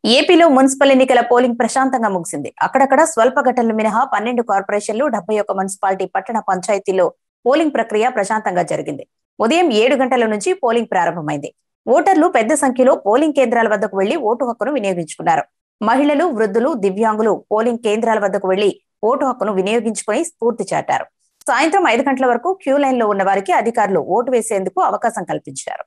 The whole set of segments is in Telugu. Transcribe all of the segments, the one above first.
ఏపీలో మున్సిపల్ ఎన్నికల పోలింగ్ ప్రశాంతంగా ముగిసింది అక్కడక్కడ స్వల్ప ఘటనలు మినహా పన్నెండు కార్పొరేషన్లు డెబ్బై ఒక్క మున్సిపాలిటీ పట్టణ పంచాయతీల్లో పోలింగ్ ప్రక్రియ ప్రశాంతంగా జరిగింది ఉదయం ఏడు గంటల నుంచి పోలింగ్ ప్రారంభమైంది ఓటర్లు పెద్ద సంఖ్యలో పోలింగ్ కేంద్రాల వద్దకు వెళ్లి ఓటు హక్కును వినియోగించుకున్నారు మహిళలు వృద్ధులు దివ్యాంగులు పోలింగ్ కేంద్రాల వద్దకు వెళ్లి ఓటు హక్కును వినియోగించుకుని స్ఫూర్తి చాటారు సాయంత్రం ఐదు గంటల వరకు క్యూ లైన్ లో ఉన్న వారికి అధికారులు ఓటు వేసేందుకు అవకాశం కల్పించారు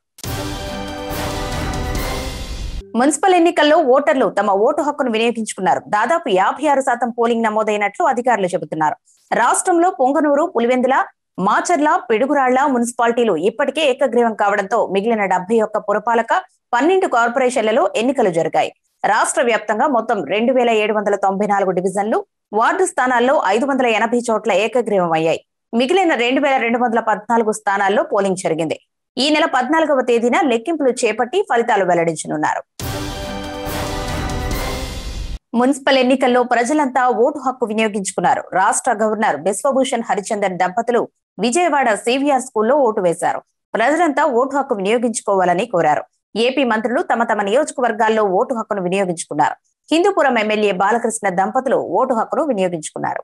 మున్సిపల్ ఎన్నికల్లో ఓటర్లు తమ ఓటు హక్కును వినియోగించుకున్నారు దాదాపు యాభై ఆరు శాతం పోలింగ్ నమోదైనట్లు అధికారులు చెబుతున్నారు రాష్ట్రంలో పొంగనూరు పులివెందుల మాచర్ల పిడుగురాళ్ల మున్సిపాలిటీలు ఇప్పటికే ఏకగ్రీవం కావడంతో మిగిలిన డెబ్బై ఒక్క పురపాలక పన్నెండు కార్పొరేషన్లలో ఎన్నికలు జరిగాయి రాష్ట్ర వ్యాప్తంగా మొత్తం రెండు వేల ఏడు వందల తొంభై నాలుగు డివిజన్లు వార్డు స్థానాల్లో ఐదు వందల ఎనభై చోట్ల ఏకగ్రీవం అయ్యాయి మిగిలిన రెండు వేల రెండు వందల పద్నాలుగు స్థానాల్లో పోలింగ్ జరిగింది ఈ నెల పద్నాలుగవ తేదీన లెక్కింపులు చేపట్టి ఫలితాలు వెల్లడించనున్నారు మున్సిపల్ ఎన్నికల్లో ప్రజలంతా ఓటు హక్కు వినియోగించుకున్నారు రాష్ట్ర గవర్నర్ బిశ్వభూషణ్ హరిచందన్ దంపతులు విజయవాడ సివిఆర్ స్కూల్లో ఓటు వేశారు ప్రజలంతా ఓటు హక్కు వినియోగించుకోవాలని కోరారు ఏపీ మంత్రులు తమ తమ నియోజకవర్గాల్లో ఓటు హక్కును వినియోగించుకున్నారు హిందూపురం ఎమ్మెల్యే బాలకృష్ణ దంపతులు ఓటు హక్కును వినియోగించుకున్నారు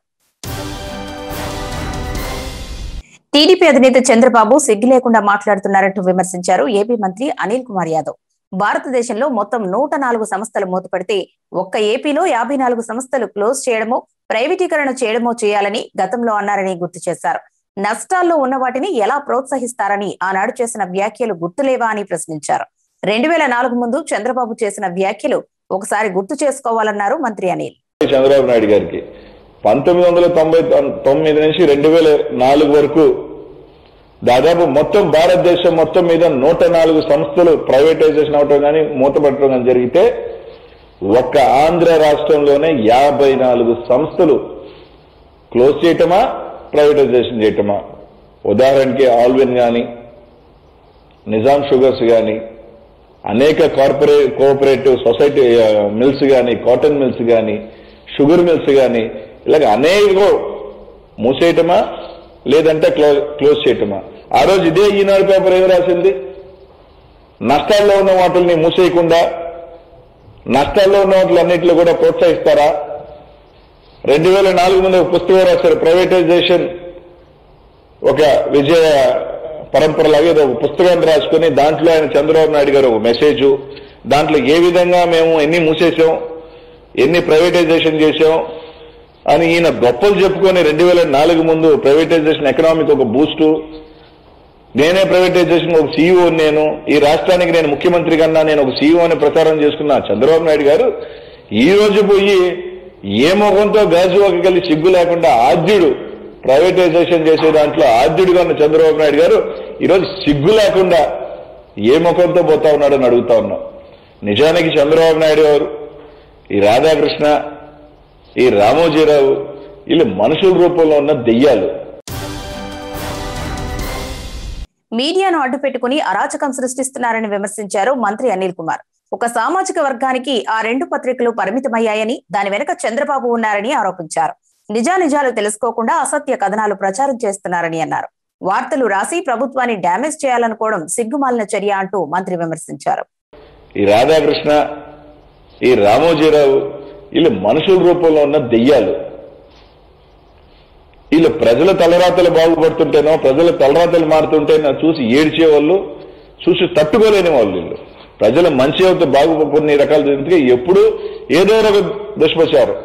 టీడీపీ అధినేత చంద్రబాబు సిగ్గు లేకుండా మాట్లాడుతున్నారంటూ విమర్శించారు ఏపీ మంత్రి అనిల్ కుమార్ యాదవ్ భారతదేశంలో మొత్తం నూట నాలుగు సంస్థలు మూతపడితే ఒక్క ఏపీలో యాభై నాలుగు సంస్థలు క్లోజ్ చేయడమో ప్రైవేటీకరణ చేయడమో చేయాలని గతంలో అన్నారని గుర్తు చేశారు నష్టాల్లో ఉన్న వాటిని ఎలా ప్రోత్సహిస్తారని ఆనాడు చేసిన వ్యాఖ్యలు గుర్తులేవా అని ప్రశ్నించారు రెండు వేల నాలుగు ముందు చంద్రబాబు చేసిన వ్యాఖ్యలు ఒకసారి గుర్తు చేసుకోవాలన్నారు మంత్రి అనిల్ చంద్రబాబు నాయుడు గారికి పంతొమ్మిది వందల తొంభై తొమ్మిది నుంచి రెండు వేల నాలుగు వరకు దాదాపు మొత్తం భారతదేశం మొత్తం మీద నూట నాలుగు సంస్థలు ప్రైవేటైజేషన్ అవటం కానీ మూతపడటం కానీ జరిగితే ఒక్క ఆంధ్ర రాష్ట్రంలోనే యాభై నాలుగు సంస్థలు క్లోజ్ చేయటమా ప్రైవేటైజేషన్ చేయటమా ఉదాహరణకి ఆల్విన్ కానీ నిజాం షుగర్స్ కానీ అనేక కార్పొరే కోఆపరేటివ్ సొసైటీ ఆ, మిల్స్ కానీ కాటన్ మిల్స్ కానీ షుగర్ మిల్స్ కానీ ఇలాగ అనేక మూసేయటమా లేదంటే క్లో క్లోజ్ చేయటమా ఆ రోజు ఇదే ఈనాడు పేపర్ ఏం రాసింది నష్టాల్లో ఉన్న వాటిని మూసేయకుండా నష్టాల్లో ఉన్న వాటిలన్నింటిలో కూడా ప్రోత్సహిస్తారా రెండు వేల నాలుగు ముందు ఒక పుస్తకం రాశారు ప్రైవేటైజేషన్ ఒక విజయ పరంపరలాగా ఏదో ఒక పుస్తకాన్ని రాసుకుని దాంట్లో ఆయన చంద్రబాబు నాయుడు గారు ఒక మెసేజ్ దాంట్లో ఏ విధంగా మేము ఎన్ని మూసేసాం ఎన్ని ప్రైవేటైజేషన్ చేశాం అని ఈయన గొప్పలు చెప్పుకొని రెండు వేల నాలుగు ముందు ప్రైవేటైజేషన్ ఎకనామిక్ ఒక బూస్టు నేనే ప్రైవేటైజేషన్ ఒక సీఈఓ నేను ఈ రాష్ట్రానికి నేను ముఖ్యమంత్రి కన్నా నేను ఒక సీఈఓ అని ప్రచారం చేసుకున్న చంద్రబాబు నాయుడు గారు ఈ రోజు పోయి ఏ ముఖంతో గాజు ఒకగలి సిగ్గు లేకుండా ఆద్యుడు ప్రైవేటైజేషన్ చేసే దాంట్లో ఆద్యుడిగా ఉన్న చంద్రబాబు నాయుడు గారు ఈరోజు సిగ్గు లేకుండా ఏ ముఖంతో పోతా ఉన్నాడని అడుగుతా ఉన్నాం నిజానికి చంద్రబాబు నాయుడు గారు ఈ రాధాకృష్ణ ఈ రామోజీరావు వీళ్ళు మనుషుల రూపంలో ఉన్న దెయ్యాలు మీడియాను అడ్డుపెట్టుకుని అరాచకం సృష్టిస్తున్నారని విమర్శించారు మంత్రి అనిల్ కుమార్ ఒక సామాజిక వర్గానికి ఆ రెండు పత్రికలు పరిమితమయ్యాయని దాని వెనుక చంద్రబాబు ఉన్నారని ఆరోపించారు నిజానిజాలు తెలుసుకోకుండా అసత్య కథనాలు ప్రచారం చేస్తున్నారని అన్నారు వార్తలు రాసి ప్రభుత్వాన్ని డ్యామేజ్ చేయాలనుకోవడం సిగ్గుమాలిన చర్య అంటూ మంత్రి విమర్శించారు ఈ రాధాకృష్ణ ఈ రామోజీరావు వీళ్ళు మనుషుల రూపంలో ఉన్న దెయ్యాలు వీళ్ళు ప్రజల తలరాతలు బాగుపడుతుంటేనో ప్రజల తలరాతలు మారుతుంటేనో చూసి ఏడ్చే వాళ్ళు చూసి తట్టుకోలేని వాళ్ళు వీళ్ళు ప్రజల మంచి అవుతూ బాగు కొన్ని రకాల జరిగితే ఎప్పుడు ఏదో ఒక దుష్ప్రచారం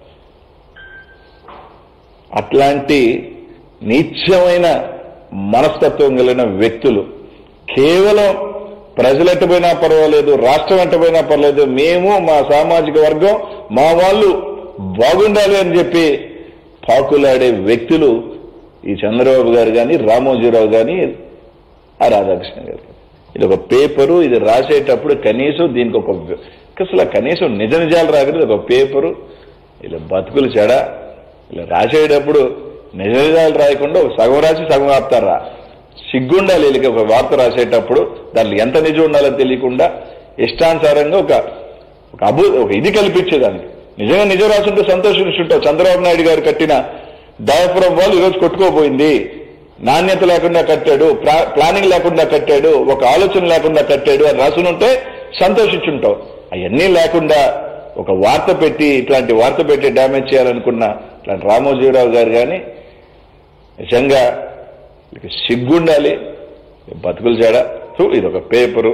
అట్లాంటి నీచమైన మనస్తత్వం కలిగిన వ్యక్తులు కేవలం ప్రజలు ఎట్టపోయినా పర్వాలేదు రాష్ట్రం ఎట్టపోయినా పర్వాలేదు మేము మా సామాజిక వర్గం మా వాళ్ళు బాగుండాలి అని చెప్పి పాకులాడే వ్యక్తులు ఈ చంద్రబాబు గారు కానీ రామోజీరావు కానీ ఆ రాధాకృష్ణ గారు ఇది ఒక పేపరు ఇది రాసేటప్పుడు కనీసం దీనికి ఒక అసలు కనీసం నిజ నిజాలు రాకలేదు ఒక పేపరు ఇలా బతుకులు చెడ ఇలా రాసేటప్పుడు నిజ నిజాలు రాయకుండా ఒక సగం రాసి సగం ఆపుతారా సిగ్గుండాలి వీళ్ళకి ఒక వార్త రాసేటప్పుడు దాంట్లో ఎంత నిజం ఉండాలో తెలియకుండా ఇష్టానుసారంగా ఒక ఒక అభు ఒక ఇది కల్పించేదానికి నిజంగా నిజం రాసుంటే సంతోషిస్తుంటావు చంద్రబాబు నాయుడు గారు కట్టిన డయాఫ్రమ్ వాళ్ళు ఈరోజు కొట్టుకోపోయింది నాణ్యత లేకుండా కట్టాడు ప్లా- ప్లానింగ్ లేకుండా కట్టాడు ఒక ఆలోచన లేకుండా కట్టాడు అని రాసునుంటే సంతోషించుంటావు అవన్నీ లేకుండా ఒక వార్త పెట్టి ఇట్లాంటి వార్త పెట్టి డ్యామేజ్ చేయాలనుకున్న ఇట్లాంటి రామోజీరావు గారు కానీ నిజంగా వీళ్ళకి సిగ్గుండాలి బతుకులు చేడ ఇది ఒక పేపరు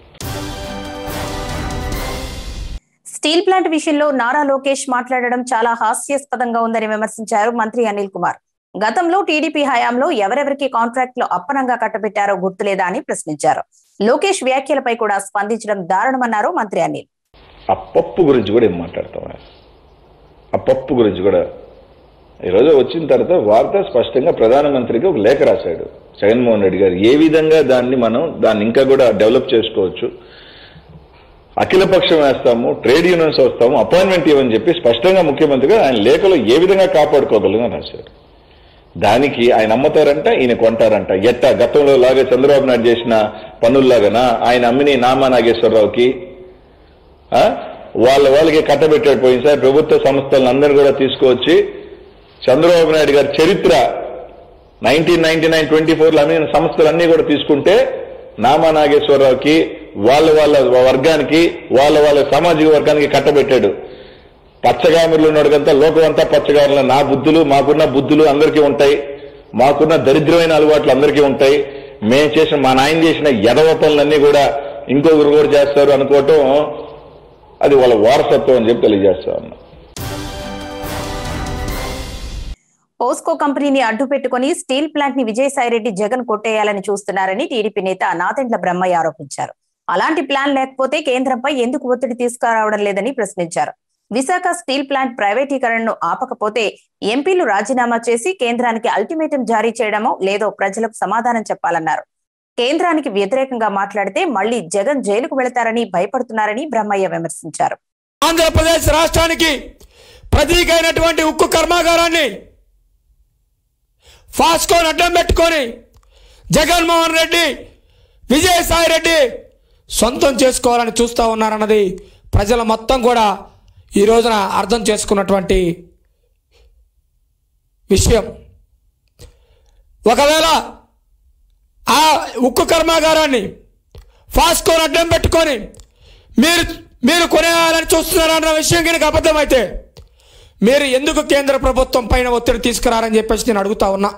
స్టీల్ ప్లాంట్ విషయంలో నారా లోకేష్ మాట్లాడడం చాలా హాస్యాస్పదంగా ఉందని విమర్శించారు మంత్రి అనిల్ కుమార్ గతంలో టీడీపీ హయాంలో ఎవరెవరికి కాంట్రాక్టులు అప్పనంగా కట్టబెట్టారో గుర్తులేదా అని ప్రశ్నించారు లోకేష్ వ్యాఖ్యలపై కూడా స్పందించడం దారుణమన్నారు మంత్రి అనిల్ ఆ పప్పు గురించి కూడా ఏం మాట్లాడతాం ఆ పప్పు గురించి కూడా ఈరోజు వచ్చిన తర్వాత వార్త స్పష్టంగా ప్రధానమంత్రికి ఒక లేఖ రాశాడు జగన్మోహన్ రెడ్డి గారు ఏ విధంగా దాన్ని మనం దాన్ని ఇంకా కూడా డెవలప్ చేసుకోవచ్చు అఖిలపక్షం వేస్తాము ట్రేడ్ యూనియన్స్ వస్తాము అపాయింట్మెంట్ ఇవ్వని చెప్పి స్పష్టంగా ముఖ్యమంత్రిగా ఆయన లేఖలో ఏ విధంగా కాపాడుకోగలమని రాశారు దానికి ఆయన అమ్ముతారంట ఈయన కొంటారంట ఎట్ట గతంలో లాగా చంద్రబాబు నాయుడు చేసిన పనుల్లాగానా ఆయన అమ్మిని నామా నాగేశ్వరరావుకి ఆ? వాళ్ళ వాళ్ళకి కట్టబెట్టాడు పోయినసారి ప్రభుత్వ సంస్థలను అందరూ కూడా తీసుకువచ్చి చంద్రబాబు నాయుడు గారి చరిత్ర నైన్టీన్ నైన్టీ నైన్ ట్వంటీ ఫోర్లో అమ్మిన సంస్థలన్నీ కూడా తీసుకుంటే నామా నాగేశ్వరరావుకి వాళ్ళ వాళ్ళ వర్గానికి వాళ్ళ వాళ్ళ సామాజిక వర్గానికి కట్టబెట్టాడు పచ్చగామిర్లు ఉన్నోడికంతా లోకమంతా పచ్చగామిర్ల నా బుద్ధులు మాకున్న బుద్ధులు అందరికీ ఉంటాయి మాకున్న దరిద్రమైన అలవాట్లు అందరికీ ఉంటాయి మేము చేసిన మా నాయన చేసిన ఎదవ పనులన్నీ కూడా ఇంకొకరు కూడా చేస్తారు అనుకోవటం అది వాళ్ళ వారసత్వం అని చెప్పి తెలియజేస్తా ఉన్నా పోస్కో కంపెనీని అడ్డు పెట్టుకుని స్టీల్ ప్లాంట్ ని విజయసాయిరెడ్డి జగన్ కొట్టేయాలని చూస్తున్నారని టీడీపీ నేత నాదెండ్ల బ్రహ్మయ్య ఆరోపించారు అలాంటి ప్లాన్ లేకపోతే కేంద్రంపై ఎందుకు ఒత్తిడి తీసుకురావడం లేదని ప్రశ్నించారు విశాఖ స్టీల్ ప్లాంట్ ప్రైవేటీకరణను ఆపకపోతే ఎంపీలు రాజీనామా చేసి కేంద్రానికి అల్టిమేటం జారీ చేయడమో లేదో ప్రజలకు సమాధానం చెప్పాలన్నారు కేంద్రానికి వ్యతిరేకంగా మాట్లాడితే మళ్లీ జగన్ జైలుకు వెళతారని భయపడుతున్నారని బ్రహ్మయ్య విమర్శించారు ఆంధ్రప్రదేశ్ రాష్ట్రానికి ప్రతీక అయినటువంటి ఉక్కు కర్మాగారాన్ని ఫాస్కోని అడ్డం పెట్టుకొని జగన్మోహన్ రెడ్డి విజయసాయి రెడ్డి సొంతం చేసుకోవాలని చూస్తూ ఉన్నారన్నది ప్రజల మొత్తం కూడా ఈ రోజున అర్థం చేసుకున్నటువంటి విషయం ఒకవేళ ఆ ఉక్కు కర్మాగారాన్ని ఫాస్కోని అడ్డం పెట్టుకొని మీరు మీరు కొనేయాలని చూస్తున్నారన్న విషయం కనుక అబద్ధమైతే మీరు ఎందుకు కేంద్ర ప్రభుత్వం పైన ఒత్తిడి తీసుకురారని చెప్పేసి నేను అడుగుతా ఉన్నా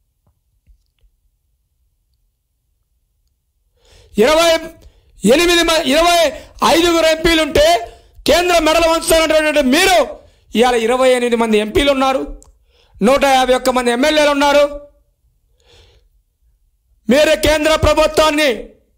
ఇరవై ఎనిమిది మ- ఇరవై ఐదుగురు ఎంపీలు ఉంటే కేంద్ర మెడలు వంచుతున్నటువంటి మీరు ఇవాళ ఇరవై ఎనిమిది మంది ఎంపీలు ఉన్నారు నూట యాభై ఒక్క మంది ఎమ్మెల్యేలు ఉన్నారు మీరు కేంద్ర ప్రభుత్వాన్ని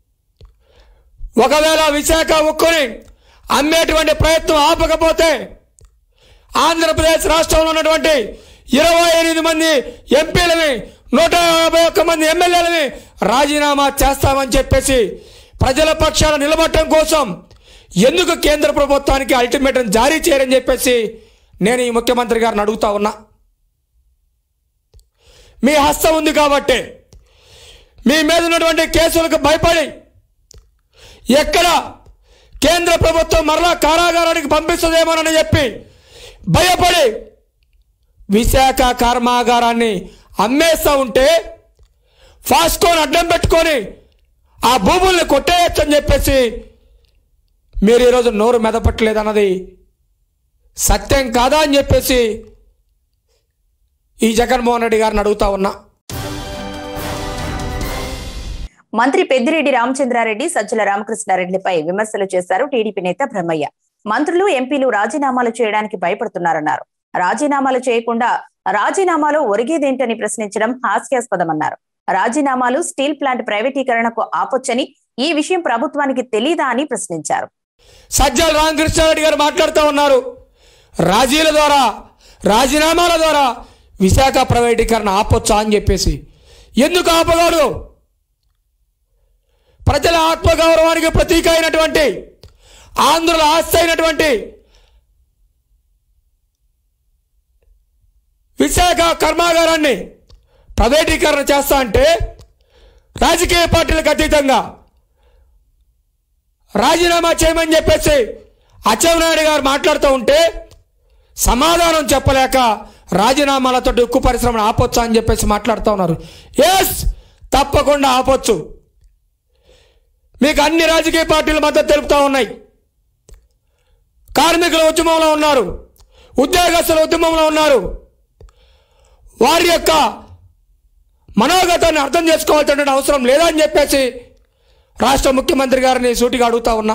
ఒకవేళ విశాఖ ఉక్కుని అమ్మేటువంటి ప్రయత్నం ఆపకపోతే ఆంధ్రప్రదేశ్ రాష్ట్రంలో ఉన్నటువంటి ఇరవై ఎనిమిది మంది ఎంపీలని నూట యాభై ఒక్క మంది ఎమ్మెల్యేలని రాజీనామా చేస్తామని చెప్పేసి ప్రజల పక్షాన నిలబడటం కోసం ఎందుకు కేంద్ర ప్రభుత్వానికి అల్టిమేటం జారీ చేయరని చెప్పేసి నేను ఈ ముఖ్యమంత్రి గారిని అడుగుతా ఉన్నా మీ హస్తం ఉంది కాబట్టి మీ మీద ఉన్నటువంటి కేసులకు భయపడి ఎక్కడ కేంద్ర ప్రభుత్వం మరలా కారాగారానికి పంపిస్తుందేమోనని చెప్పి భయపడి విశాఖ కర్మాగారాన్ని అమ్మేస్తా ఉంటే ఫాస్కోని అడ్డం పెట్టుకొని ఆ భూముల్ని కొట్టేయచ్చని చెప్పేసి మీరు ఈరోజు నోరు మెదపట్లేదన్నది సత్యం కాదా అని చెప్పేసి ఈ జగన్మోహన్ రెడ్డి గారిని అడుగుతా ఉన్నా మంత్రి పెద్దిరెడ్డి రామచంద్రారెడ్డి సజ్జల రామకృష్ణారెడ్డిపై విమర్శలు చేశారు టీడీపీ నేత బ్రహ్మయ్య మంత్రులు ఎంపీలు రాజీనామాలు చేయడానికి భయపడుతున్నారన్నారు రాజీనామాలు చేయకుండా రాజీనామాలో ఒరిగేదేంటని ప్రశ్నించడం హాస్యాస్పదమన్నారు రాజీనామాలు స్టీల్ ప్లాంట్ ప్రైవేటీకరణకు ఆపొచ్చని ఈ విషయం ప్రభుత్వానికి తెలీదా అని ప్రశ్నించారు సజ్జల రామకృష్ణారెడ్డి గారు మాట్లాడుతూ ఉన్నారు రాజీల ద్వారా రాజీనామాల ద్వారా విశాఖ ప్రైవేటీకరణ ఆపొచ్చా అని చెప్పేసి ఎందుకు ఆపగాడు ప్రజల ఆత్మగౌరవానికి ప్రతీక అయినటువంటి ఆంధ్రుల ఆస్తి అయినటువంటి విశాఖ కర్మాగారాన్ని ప్రైవేటీకరణ చేస్తా అంటే రాజకీయ పార్టీలకు అతీతంగా రాజీనామా చేయమని చెప్పేసి అచ్చెన్నాయుడు గారు మాట్లాడుతూ ఉంటే సమాధానం చెప్పలేక రాజీనామాలతో ఉక్కు పరిశ్రమను ఆపొచ్చా అని చెప్పేసి మాట్లాడుతూ ఉన్నారు ఎస్ తప్పకుండా ఆపొచ్చు మీకు అన్ని రాజకీయ పార్టీలు మద్దతు తెలుపుతూ ఉన్నాయి కార్మికుల ఉద్యమంలో ఉన్నారు ఉద్యోగస్తుల ఉద్యమంలో ఉన్నారు వారి యొక్క మనోగతాన్ని అర్థం చేసుకోవాల్సిన అవసరం లేదని చెప్పేసి రాష్ట్ర ముఖ్యమంత్రి గారిని సూటిగా అడుగుతా ఉన్నా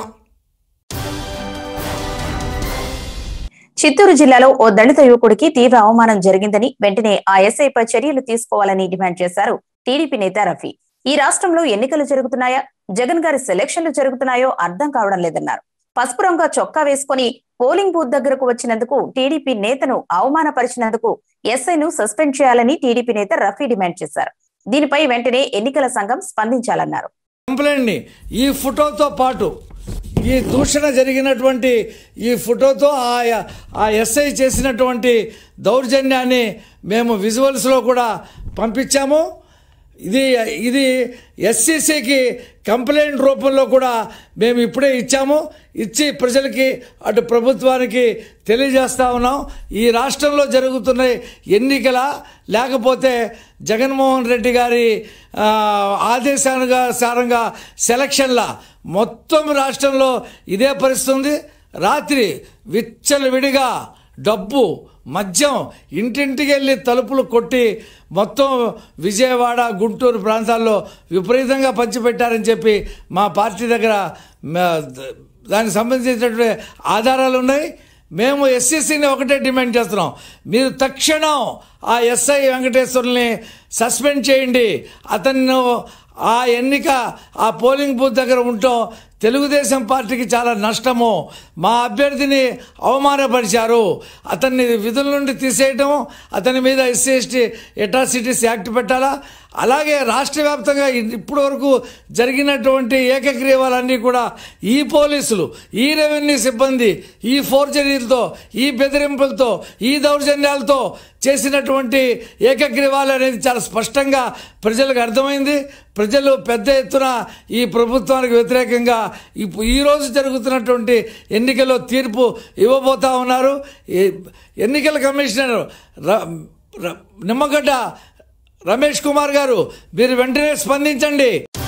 చిత్తూరు జిల్లాలో ఓ దళిత యువకుడికి తీవ్ర అవమానం జరిగిందని వెంటనే ఆ ఎస్ఐపై చర్యలు తీసుకోవాలని డిమాండ్ చేశారు టీడీపీ నేత రఫీ ఈ రాష్ట్రంలో ఎన్నికలు జరుగుతున్నాయా జగన్ గారి సెలక్షన్లు జరుగుతున్నాయో అర్థం కావడం లేదన్నారు పసుపు రంగు చొక్కా వేసుకుని పోలింగ్ బూత్ దగ్గరకు వచ్చినందుకు టీడీపీ నేతను అవమానపరిచినందుకు ఎస్ఐను సస్పెండ్ చేయాలని టీడీపీ నేత రఫీ డిమాండ్ చేశారు దీనిపై వెంటనే ఎన్నికల సంఘం స్పందించాలన్నారు కంప్లైంట్ని ఈ ఫోటోతో పాటు ఈ దూషణ జరిగినటువంటి ఈ ఫోటోతో ఆ ఆ ఎస్ఐ చేసినటువంటి దౌర్జన్యాన్ని మేము విజువల్స్లో కూడా పంపించాము ఇది ఇది ఎస్సీసీకి కంప్లైంట్ రూపంలో కూడా మేము ఇప్పుడే ఇచ్చాము ఇచ్చి ప్రజలకి అటు ప్రభుత్వానికి తెలియజేస్తా ఉన్నాం ఈ రాష్ట్రంలో జరుగుతున్న ఎన్నికల లేకపోతే జగన్మోహన్ రెడ్డి గారి ఆ, ఆదేశానుసారంగా సెలక్షన్ల మొత్తం రాష్ట్రంలో ఇదే పరిస్థితి ఉంది రాత్రి విచ్చలవిడిగా డబ్బు మద్యం ఇంటింటికి వెళ్ళి తలుపులు కొట్టి మొత్తం విజయవాడ గుంటూరు ప్రాంతాల్లో విపరీతంగా పంచిపెట్టారని చెప్పి మా పార్టీ దగ్గర మ- దానికి సంబంధించినటువంటి ఆధారాలు ఉన్నాయి మేము ఎస్సీసీని ఒకటే డిమాండ్ చేస్తున్నాం మీరు తక్షణం ఆ ఎస్ఐ వెంకటేశ్వర్ని సస్పెండ్ చేయండి అతను ఆ ఎన్నిక ఆ పోలింగ్ బూత్ దగ్గర ఉండటం తెలుగుదేశం పార్టీకి చాలా నష్టము మా అభ్యర్థిని అవమానపరిచారు అతన్ని విధుల నుండి తీసేయటం అతని మీద ఎస్సీ ఎస్టీ ఎట్రాసిటీస్ యాక్ట్ పెట్టాలా అలాగే రాష్ట్ర వ్యాప్తంగా ఇప్పటి వరకు జరిగినటువంటి ఏకగ్రీవాలన్నీ కూడా ఈ పోలీసులు ఈ రెవెన్యూ సిబ్బంది ఈ ఫోర్జరీలతో ఈ బెదిరింపులతో ఈ దౌర్జన్యాలతో చేసినటువంటి ఏకగ్రీవాలు అనేది చాలా స్పష్టంగా ప్రజలకు అర్థమైంది ప్రజలు పెద్ద ఎత్తున ఈ ప్రభుత్వానికి వ్యతిరేకంగా ఇప్పు- ఈ రోజు జరుగుతున్నటువంటి ఎన్నికల్లో తీర్పు ఇవ్వబోతా ఉన్నారు ఈ ఎన్నికల కమిషనర్ ర- ర- నిమ్మగడ్డ రమేష్ కుమార్ గారు మీరు వెంటనే స్పందించండి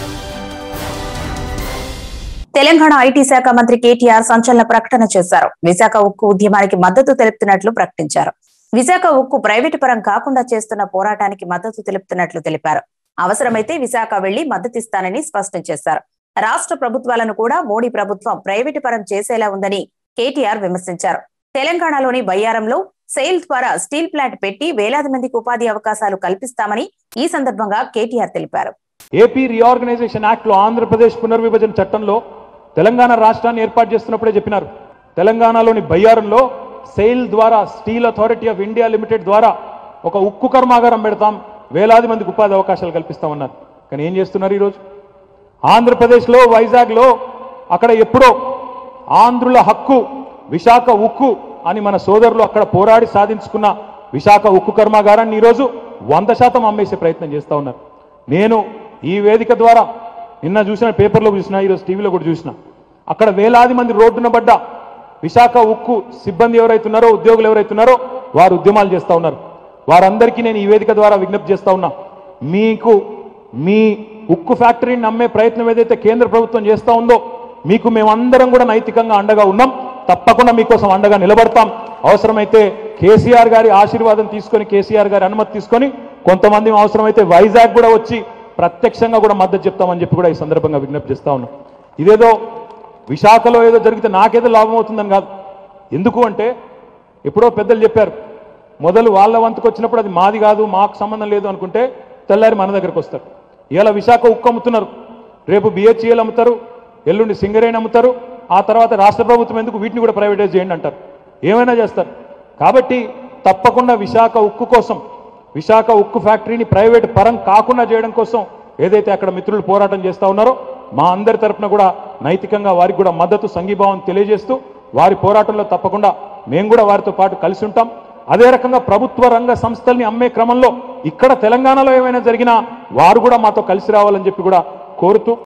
తెలంగాణ ఐటీ శాఖ మంత్రి కేటీఆర్ సంచలన ప్రకటన చేశారు విశాఖ ఉక్కు ఉద్యమానికి మద్దతు తెలుపుతున్నట్లు ప్రకటించారు విశాఖ ఉక్కు ప్రైవేటు పరం కాకుండా చేస్తున్న పోరాటానికి మద్దతు తెలుపుతున్నట్లు తెలిపారు అవసరమైతే విశాఖ వెళ్లి మద్దతిస్తానని స్పష్టం చేశారు రాష్ట్ర ప్రభుత్వాలను కూడా మోడీ ప్రభుత్వం ప్రైవేటు పరం చేసేలా ఉందని కేటీఆర్ విమర్శించారు తెలంగాణలోని బయ్యారంలో సెయిల్ ద్వారా స్టీల్ ప్లాంట్ పెట్టి వేలాది మందికి ఉపాధి అవకాశాలు కల్పిస్తామని ఈ సందర్భంగా కేటీఆర్ తెలిపారు ఏపీ రీఆర్గనైజేషన్ యాక్ట్లో ఆంధ్రప్రదేశ్ పునర్విభజన చట్టంలో తెలంగాణ రాష్ట్రాన్ని ఏర్పాటు చేస్తున్నప్పుడే చెప్పినారు తెలంగాణలోని బయ్యారంలో సెయిల్ ద్వారా steel authority of India limited ద్వారా ఒక ఉక్కు కర్మాగారం పెడతాం వేలాది మందికి ఉపాధి అవకాశాలు కల్పిస్తామన్నారు కానీ ఏం చేస్తున్నారు ఈరోజు ఆంధ్రప్రదేశ్లో వైజాగ్లో అక్కడ ఎప్పుడో ఆంధ్రుల హక్కు విశాఖ ఉక్కు అని మన సోదరులు అక్కడ పోరాడి సాధించుకున్న విశాఖ ఉక్కు కర్మాగారాన్ని ఈరోజు వంద శాతం అమ్మేసే ప్రయత్నం చేస్తా ఉన్నారు నేను ఈ వేదిక ద్వారా నిన్న చూసిన పేపర్లో చూసిన ఈరోజు టీవీలో కూడా చూసిన అక్కడ వేలాది మంది రోడ్డున పడ్డ విశాఖ ఉక్కు సిబ్బంది ఎవరైతున్నారో ఉద్యోగులు ఎవరైతున్నారో వారు ఉద్యమాలు చేస్తా ఉన్నారు వారందరికీ నేను ఈ వేదిక ద్వారా విజ్ఞప్తి చేస్తా ఉన్నా మీకు మీ ఉక్కు ఫ్యాక్టరీని నమ్మే ప్రయత్నం ఏదైతే కేంద్ర ప్రభుత్వం చేస్తా ఉందో మీకు మేమందరం కూడా నైతికంగా అండగా ఉన్నాం తప్పకుండా మీకోసం అండగా నిలబడతాం అవసరమైతే కేసీఆర్ గారి ఆశీర్వాదం తీసుకొని కేసీఆర్ గారి అనుమతి తీసుకొని కొంతమంది అవసరమైతే వైజాగ్ కూడా వచ్చి ప్రత్యక్షంగా కూడా మద్దతు చెప్తామని చెప్పి కూడా ఈ సందర్భంగా విజ్ఞప్తి చేస్తా ఉన్నాం ఇదేదో విశాఖలో ఏదో జరిగితే నాకేదో లాభం అవుతుందని కాదు ఎందుకు అంటే ఎప్పుడో పెద్దలు చెప్పారు మొదలు వాళ్ళ వంతుకు వచ్చినప్పుడు అది మాది కాదు మాకు సంబంధం లేదు అనుకుంటే తెల్లారి మన దగ్గరకు వస్తారు ఇలా విశాఖ ఉక్కు అమ్ముతున్నారు రేపు బిహెచ్ఈఎల్ అమ్ముతారు ఎల్లుండి సింగరేణి అమ్ముతారు ఆ తర్వాత రాష్ట్ర ప్రభుత్వం ఎందుకు వీటిని కూడా ప్రైవేటైజ్ చేయండి అంటారు ఏమైనా చేస్తారు కాబట్టి తప్పకుండా విశాఖ ఉక్కు కోసం విశాఖ ఉక్కు ఫ్యాక్టరీని ప్రైవేట్ పరం కాకుండా చేయడం కోసం ఏదైతే అక్కడ మిత్రులు పోరాటం చేస్తా ఉన్నారో మా అందరి తరపున కూడా నైతికంగా వారికి కూడా మద్దతు సంఘీభావం తెలియజేస్తూ వారి పోరాటంలో తప్పకుండా మేము కూడా వారితో పాటు కలిసి ఉంటాం అదే రకంగా ప్రభుత్వ రంగ సంస్థల్ని అమ్మే క్రమంలో ఇక్కడ తెలంగాణలో ఏమైనా జరిగినా వారు కూడా మాతో కలిసి రావాలని చెప్పి కూడా కోరుతూ